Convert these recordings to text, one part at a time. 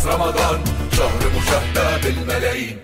فانوس رمضان شهر مشاهدة بالملايين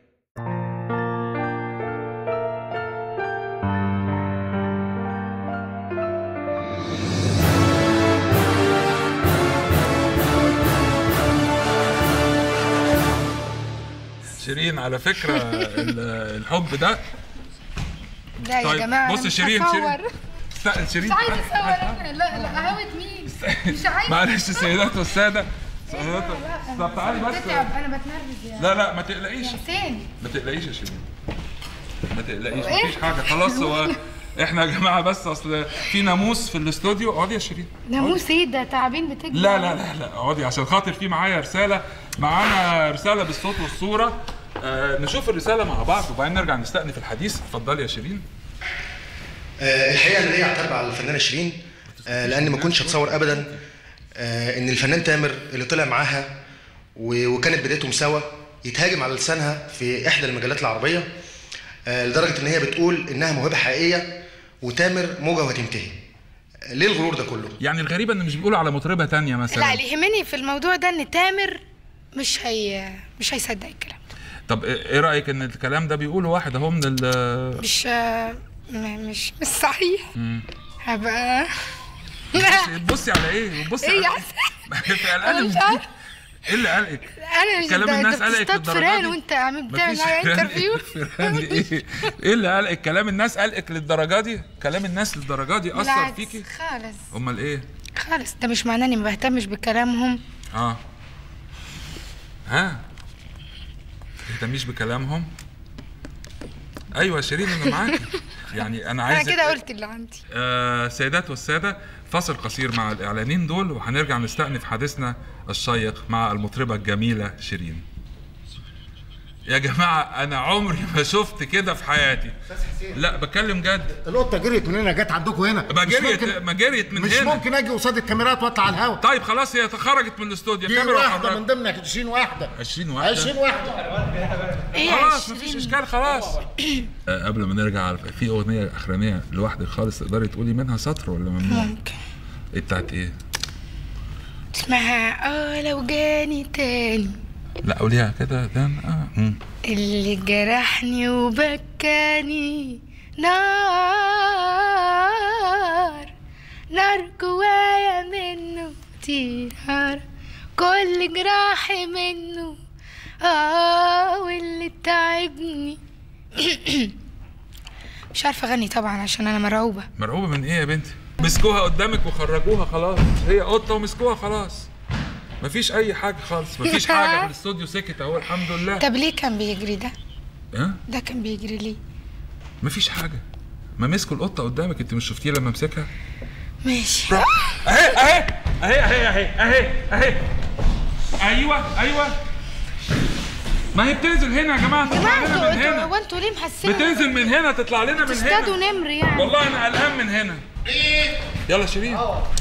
شيرين على فكره ال- الحب ده لا يا طيب، جماعه بص أنا مش شيرين، هصور. شيرين. استنى شيرين مش عايزه اصور انا لا لا قهوه مين مش عايزه معلش سيدات والساده سيدات طب تعالي بس بتتعب انا بتنرفز يا لا لا ما تقلقيش حسين ما تقلقيش يا شيرين ما تقلقيش إيه؟ مفيش حاجه خلاص هو احنا يا جماعه بس اصل في ناموس في الاستوديو اقعدي يا شيرين ناموس ايه ده تعابين بتجري لا لا لا لا اقعدي عشان خاطر في معايا رساله معانا رساله بالصوت والصوره آه نشوف الرساله مع بعض وبعدين نرجع نستأنف الحديث اتفضلي يا شيرين آه، الحقيقه انا ليا اعتراض على الفنانه شيرين آه، لان ما كنتش اتصور ابدا آه، ان الفنان تامر اللي طلع معاها و- وكانت بدايتهم سوا يتهاجم على لسانها في احدى المجلات العربيه آه، لدرجه ان هي بتقول انها موهبه حقيقيه وتامر موجه وهتنتهي آه، ليه الغرور ده كله يعني الغريبه ان مش بيقولوا على مطربه تانية مثلا لا اللي يهمني في الموضوع ده ان تامر مش هي مش هيصدق الكلام ده طب ايه رايك ان الكلام ده بيقوله واحد اهو من ال مش م- مش مش صحيح هبقى بصي على ايه بصي ايه يا على حسين في قلقانه أنا من مش دي عارفة. ايه اللي قلقك انا مش كلام ده- الناس ده قلقك بتصطاد للدرجه فيران دي وانت عم بتعمل مفيش معايا فيران- انترفيو فيران دي ايه ايه اللي قلقك كلام الناس قلقك للدرجه دي كلام الناس للدرجه دي اثر بالعكس، فيكي خالص امال ايه خالص ده مش معناه اني ما بهتمش بكلامهم اه ها تهتميش بكلامهم ايوه يا شيرين انا معاكي يعني انا انا عايز كده قلت اللي عندي آه سيدات والسادة فاصل قصير مع الإعلانين دول وهنرجع نستأنف حديثنا الشيق مع المطربة الجميلة شيرين يا جماعة أنا عمري ما شفت كده في حياتي لا بتكلم جد القطه جريت من هنا جت عندكم هنا ما مش جريت ممكن- ما جريت من مش هنا ممكن اجي قصاد الكاميرات واطلع على الهوا طيب خلاص هي خرجت من الاستوديو دي الكاميرا واحده حضرتك. من ضمن 20 واحده 20 واحدة 20 واحده ايه يا خلاص مفيش عشرين؟ اشكال خلاص آه، قبل ما نرجع على- في اغنيه اخرانيه لوحدك خالص تقدري تقولي منها سطر ولا ممنوع؟ ممكن ايه بتاعت ايه؟ اسمها اه لو جاني تاني لا قوليها كده ده اه مم. اللي جرحني وبكاني نار نار جوايا منه كتير نار كل جراحي منه اه واللي تعبني مش عارفه اغني طبعا عشان انا مرعوبه مرعوبة من ايه يا بنتي؟ مسكوها قدامك وخرجوها خلاص هي قطة ومسكوها خلاص مفيش أي حاجة خالص مفيش حاجة في الاستوديو سكت أهو الحمد لله طب ليه كان بيجري ده ها؟ ده كان بيجري ليه مفيش حاجة ما مسكوا القطة قدامك أنت مش شفتيه لما مسكها؟ ماشي اهي اهي اهي اهي اهي اهي اهي ايوه ايوه ما هي بتنزل هنا يا جماعة تطلع جماعه لنا انتوا من انتوا- هنا هو انتوا ليه محسنين بتنزل من هنا تطلع لنا من تصطادوا هنا نمر يعني والله أنا قلقان من هنا يلا شيرين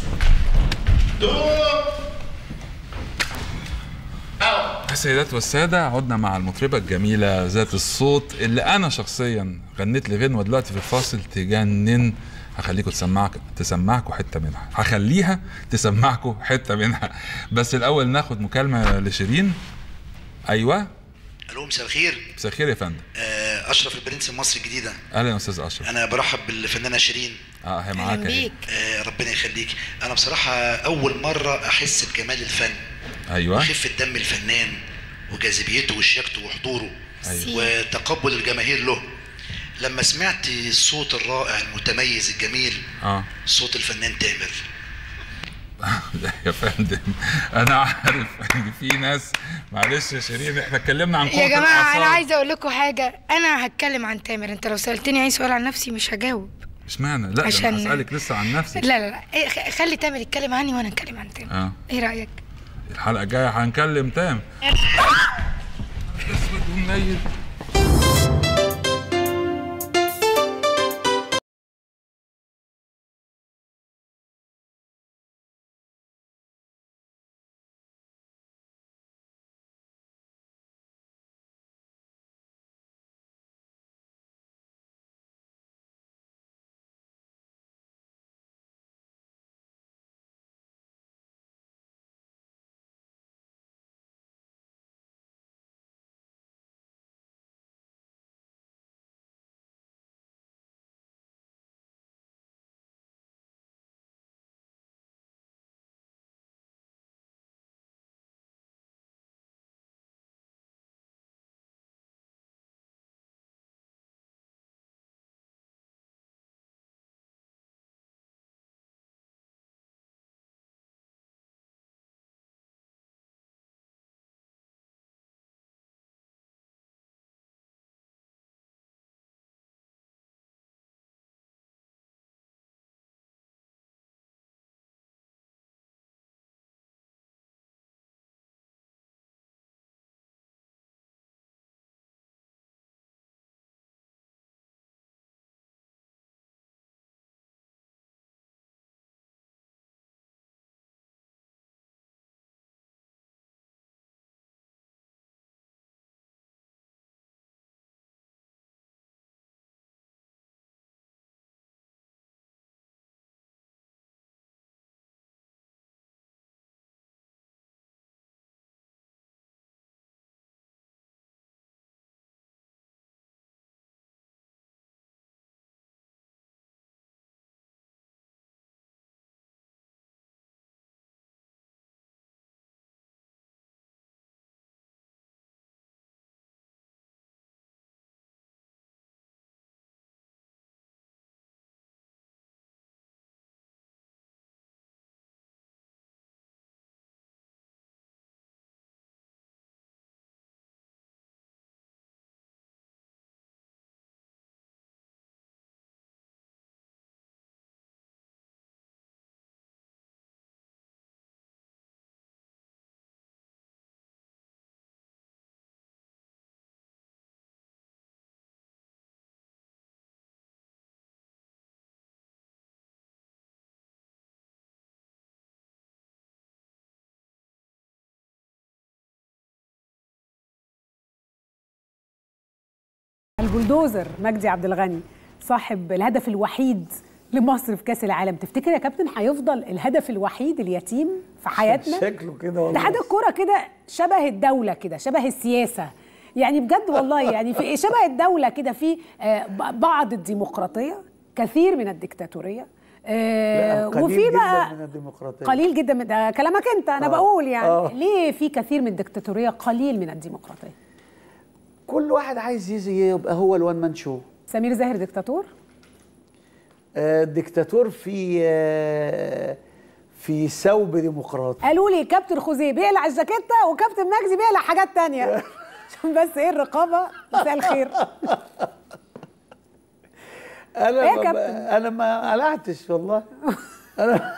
السيدات والسادة عدنا مع المطربة الجميلة ذات الصوت اللي أنا شخصيا غنيت لغنوة دلوقتي في الفاصل تجنن هخليكم تسمعك تسمعكم حتة منها هخليها تسمعكم حتة منها بس الأول ناخد مكالمة لشيرين أيوة الو مساء الخير مساء الخير يا فندم آه، اشرف البرنس مصر الجديده أهلا يا أستاذ أشرف انا برحب بالفنانه شيرين أه هي معاك اهلا أهي. بيك آه، ربنا يخليك انا بصراحه اول مره احس بجمال الفن أيوة وخفه دم الفنان وجاذبيته وشياكته وحضوره أيوة. وتقبل الجماهير له لما سمعت الصوت الرائع المتميز الجميل أه صوت الفنان تامر لا يا فندم انا عارف ان في ناس معلش يا شيرين احنا اتكلمنا عن قوه يا جماعه انا الأعصاب. عايزه اقول لكم حاجه انا هتكلم عن تامر انت لو سالتني اي سؤال عن نفسي مش هجاوب اشمعنى لا عشان- عشان اسالك لسه عن نفسك لا لا لا إيه، خ- خلي تامر يتكلم عني وانا اتكلم عن تامر اه ايه رايك الحلقه الجايه هنكلم تام اسود ومنيل البلدوزر مجدي عبد الغني صاحب الهدف الوحيد لمصر في كاس العالم تفتكر يا كابتن هيفضل الهدف الوحيد اليتيم في حياتنا شكله كده ده والله حاجه الكوره كده شبه الدوله كده شبه السياسه يعني بجد والله يعني في شبه الدوله كده في آه، ب- بعض الديمقراطيه كثير من الديكتاتوريه آه، لا، قليل وفي جداً بقى من الديمقراطية. قليل جدا من ده كلامك انت انا آه، بقول يعني آه. ليه في كثير من الديكتاتوريه قليل من الديمقراطيه كل واحد عايز يجي يبقى هو الوان مان شو سمير زاهر ديكتاتور آه، الدكتاتور في آه، في ثوب ديمقراطي قالوا لي كابتن خوزيه بيقلع الجاكيته وكابتن مجدي بيقلع حاجات تانية عشان بس ايه الرقابه مساء الخير انا إيه يا ما كابتن؟ انا ما قلعتش والله انا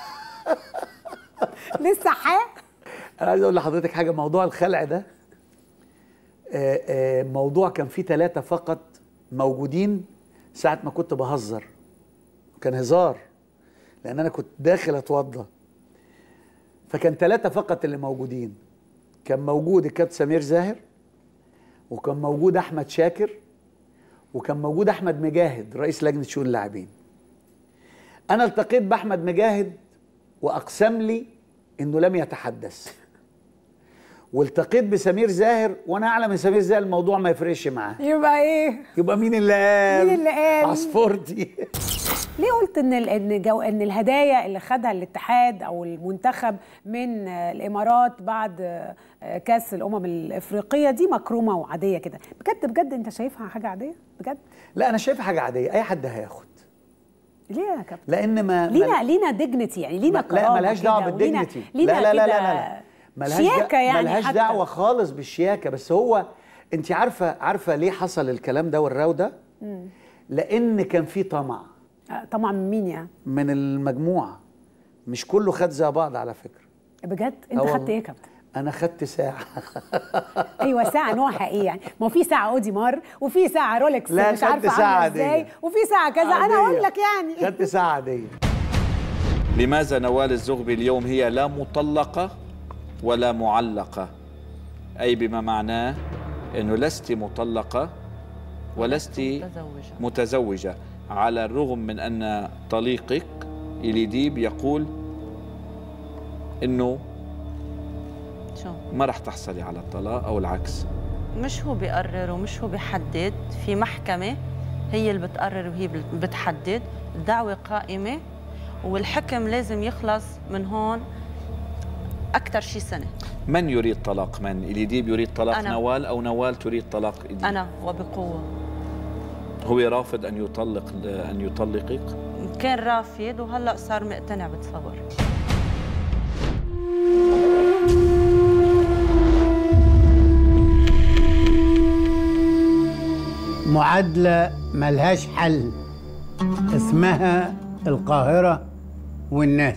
لسه حاه انا عايز اقول لحضرتك حاجه موضوع الخلع ده آه، آه، موضوع كان فيه ثلاثه فقط موجودين ساعه ما كنت بهزر كان هزار لان انا كنت داخل اتوضى فكان ثلاثه فقط اللي موجودين كان موجود الكابتن سمير زاهر وكان موجود احمد شاكر وكان موجود احمد مجاهد رئيس لجنه شؤون اللاعبين انا التقيت باحمد مجاهد واقسم لي انه لم يتحدث والتقيت بسمير زاهر وانا اعلم ان سمير زاهر الموضوع ما يفرقش معاه يبقى ايه يبقى مين اللي قال مين اللي قال؟ عصفورتي ليه قلت ان ال- ان جو ان الهدايا اللي خدها الاتحاد او المنتخب من آه، الامارات بعد آه، كاس الامم الافريقيه دي مكرومه وعاديه كده بجد بجد انت شايفها حاجه عاديه بجد لا انا شايفها حاجه عاديه اي حد هياخد ليه يا كابتن لان ما لينا لينا ديجنتي يعني لينا ما- لا كرامه ملهاش كده دعوه ولينا- بالديجنتي لينا لا لا لا لا, كده لا, لا. ملهاش شياكه دا- يعني ملهاش حتى. دعوه خالص بالشياكه بس هو انت عارفه عارفه ليه حصل الكلام ده والراو ده لان كان في طمع آه، طبعا من مين يعني من المجموعه مش كله خد زي بعض على فكره بجد انت آه خدت والله. ايه يا كابتن انا خدت ساعه ايوه ساعه نوعها ايه يعني ما هو في ساعه اوديمار وفي ساعه رولكس لا، مش خدت عارفه ساعة عامله عادية. ازاي وفي ساعه كذا انا عادية. اقول لك يعني خدت ساعه عاديه لماذا نوال الزغبي اليوم هي لا مطلقة ولا معلقة أي بما معناه أنه لست مطلقة ولست متزوجة. متزوجة على الرغم من أن طليقك إليديب يقول أنه شو ما رح تحصلي على الطلاق أو العكس مش هو بيقرر ومش هو بيحدد في محكمة هي اللي بتقرر وهي اللي بتحدد الدعوة قائمة والحكم لازم يخلص من هون أكثر شي سنة من يريد طلاق من إليديب يريد طلاق أنا. نوال أو نوال تريد طلاق إليديب أنا وبقوة هو رافض أن يطلق أن يطلقك كان رافض وهلأ صار مقتنع بتصور معادلة ملهاش حل اسمها القاهرة والناس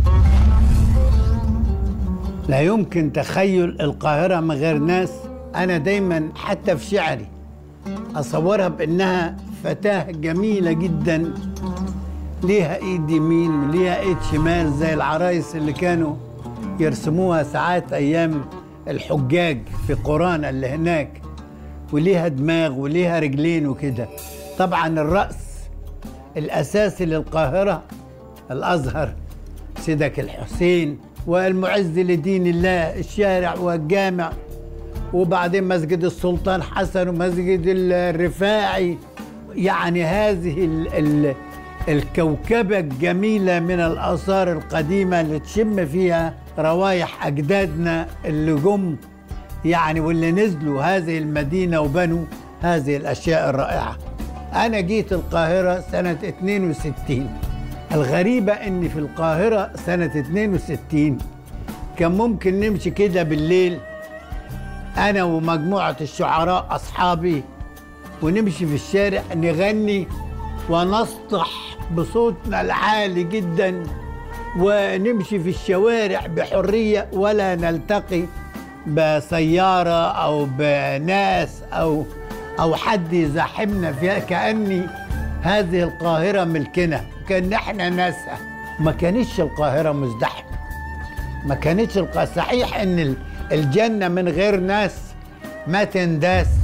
لا يمكن تخيل القاهرة من غير ناس أنا دايما حتى في شعري أصورها بأنها فتاة جميلة جدا ليها ايد يمين وليها ايد شمال زي العرايس اللي كانوا يرسموها ساعات ايام الحجاج في قران اللي هناك وليها دماغ وليها رجلين وكده طبعا الرأس الأساسي للقاهرة الأزهر سيدك الحسين والمعز لدين الله الشارع والجامع وبعدين مسجد السلطان حسن ومسجد الرفاعي يعني هذه ال ال الكوكبة الجميلة من الآثار القديمة اللي تشم فيها روايح أجدادنا اللي جم يعني واللي نزلوا هذه المدينة وبنوا هذه الأشياء الرائعة أنا جيت القاهرة سنة 62 الغريبة إن في القاهرة سنة 62 كان ممكن نمشي كده بالليل أنا ومجموعة الشعراء أصحابي ونمشي في الشارع نغني ونسطح بصوتنا العالي جدا ونمشي في الشوارع بحرية ولا نلتقي بسيارة أو بناس أو أو حد يزاحمنا فيها كأني هذه القاهرة ملكنا كأن احنا ناسها ما كانتش القاهرة مزدحمة ما كانتش القاهرة صحيح ان ال- الجنة من غير ناس ما تنداس